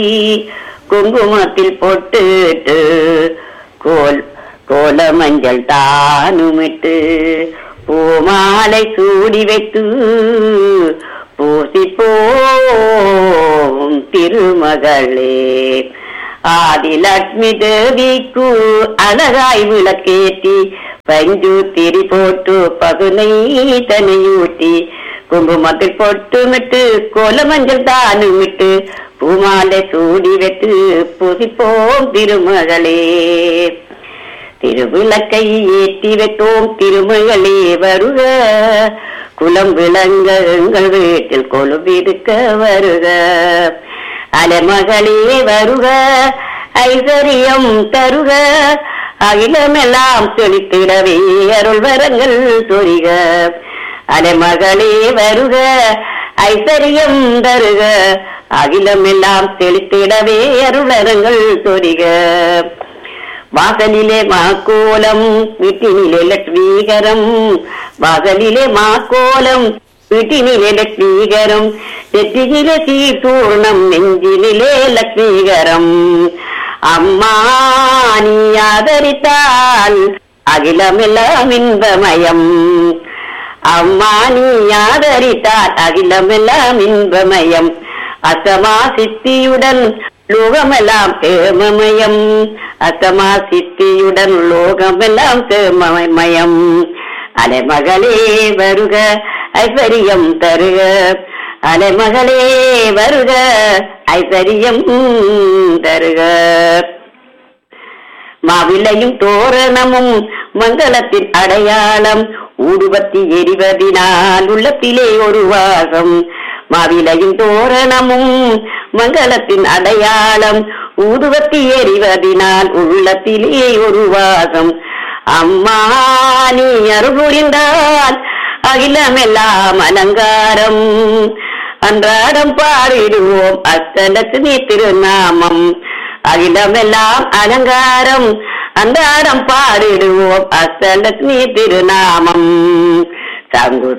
குங்குமத்தில் பொட்டுட்டு கோல் கோல மஞ்சள் தானுமிட்டு பூமாலை சூடி வைத்து பூசி போம் திருமகளே ஆதிலட்சுமி தேவிக்கு அழகாய் விளக்கேற்றி பஞ்சு திரி போட்டு பகுனை தனையூட்டி குங்குமத்தில் பொட்டுமிட்டு கோல மஞ்சள் தானுமிட்டு பூமாலை சூடி வைத்து புசிப்போம் திருமகளே திருவிளக்கை ஏற்றி வைத்தோம் திருமகளே வருக குலம் விளங்க எங்கள் வீட்டில் கொலுவிருக்க வருக அலைமகளே வருக ஐஸ்வர்யம் தருக அகிலமெல்லாம் செழித்திடவே அருள் வரங்கள் சொரிக அலைமகளே வருக ஐஸ்வர்யம் தருக அகிலமெல்லாம் செழித்திடவே அருளரங்கள் சொரிக வாசலிலே மாக்கோலம் வீட்டினிலே லட்சுமீகரம் வாசலிலே மாக்கோலம் வீட்டினிலே லட்சுமீகரம் நெற்றியிலே சீர்பூர்ணம் நெஞ்சினிலே லட்சுமீகரம் அம்மா நீ ஆதரித்தால் அகிலமெல்லாம் இன்பமயம் அம்மா நீ ஆதரித்தால் அகிலமெல்லாம் இன்பமயம் அசமா சித்தியுடன் லோகமெல்லாம் தேமமயம் அசமா சித்தியுடன் லோகமெல்லாம் தேமமயம் அலைமகளே வருக ஐஸ்வர்யம் தருக அலைமகளே வருக ஐஸ்வர்யம் தருக மாவிலையும் தோரணமும் மங்களத்தின் அடையாளம் ஊடுபத்தி எரிவதினால் உள்ளத்திலே ஒரு வாசம் மாவிலையும் தோரணமும் மங்களத்தின் அடையாளம் ஊதுவத்தி எறிவதினால் உள்ளத்திலே ஒரு வாசம் அம்மா நீ அருள்புரிந்தால் அகிலமெல்லாம் அலங்காரம் அன்றாடம் பாடிடுவோம் அஷ்டலட்சுமி திருநாமம் அகிலமெல்லாம் அலங்காரம் அன்றாடம் பாடிடுவோம் அஷ்டலட்சுமி திருநாமம் சங்கு